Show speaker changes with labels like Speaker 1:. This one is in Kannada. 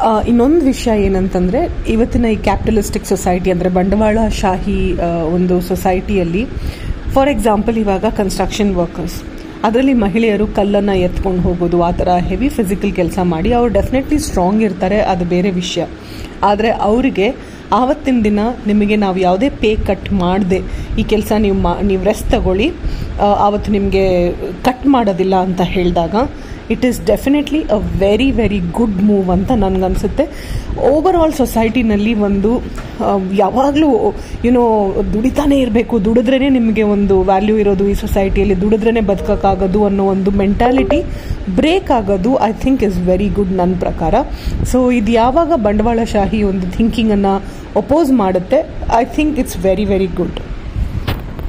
Speaker 1: ಇನ್ನೊಂದು ವಿಷಯ ಏನಂತಂದರೆ ಇವತ್ತಿನ ಈ ಕ್ಯಾಪಿಟಲಿಸ್ಟಿಕ್ ಸೊಸೈಟಿ ಅಂದರೆ ಬಂಡವಾಳಶಾಹಿ ಆ, ಒಂದು ಸೊಸೈಟಿಯಲ್ಲಿ ಫಾರ್ ಎಕ್ಸಾಂಪಲ್ ಇವಾಗ ಕನ್ಸ್ಟ್ರಕ್ಷನ್ ವರ್ಕರ್ಸ್ ಅದರಲ್ಲಿ ಮಹಿಳೆಯರು ಕಲ್ಲನ್ನು ಎತ್ಕೊಂಡು ಹೋಗೋದು ಆ ಥರ ಹೆವಿ ಫಿಸಿಕಲ್ ಕೆಲಸ ಮಾಡಿ ಅವ್ರು ಡೆಫಿನೆಟ್ಲಿ ಸ್ಟ್ರಾಂಗ್ ಇರ್ತಾರೆ ಅದು ಬೇರೆ ವಿಷಯ ಆದರೆ ಅವರಿಗೆ ಆವತ್ತಿನ ದಿನ ನಿಮಗೆ ನಾವು ಯಾವುದೇ ಪೇ ಕಟ್ ಮಾಡದೆ ಈ ಕೆಲಸ ನೀವು ಮಾ ನೀವು ರೆಸ್ಟ್ ತಗೊಳ್ಳಿ ಆ, ಆವತ್ತು ನಿಮಗೆ ಕಟ್ ಮಾಡೋದಿಲ್ಲ ಅಂತ ಹೇಳಿದಾಗ it is definitely uh very very good move ಅಂತ ನನಗನ್ಸುತ್ತೆ ಓವರ್ ಆಲ್ ಸೊಸೈಟಿನಲ್ಲಿ ಒಂದು ಯಾವಾಗಲೂ ಯುನೋ ದುಡಿತಾನೇ ಇರಬೇಕು ದುಡಿದ್ರೇ ನಿಮಗೆ ಒಂದು ವ್ಯಾಲ್ಯೂ ಇರೋದು ಈ ಸೊಸೈಟಿಯಲ್ಲಿ ದುಡಿದ್ರೇ ಬದುಕೋಕ್ಕಾಗೋದು ಅನ್ನೋ ಒಂದು ಮೆಂಟಾಲಿಟಿ ಬ್ರೇಕ್ ಆಗೋದು I think is very good ನನ್ನ ಪ್ರಕಾರ ಸೊ ಇದು ಯಾವಾಗ ಬಂಡವಾಳಶಾಹಿ ಒಂದು ಥಿಂಕಿಂಗನ್ನು ಅಪೋಸ್ ಮಾಡುತ್ತೆ I think it's very very good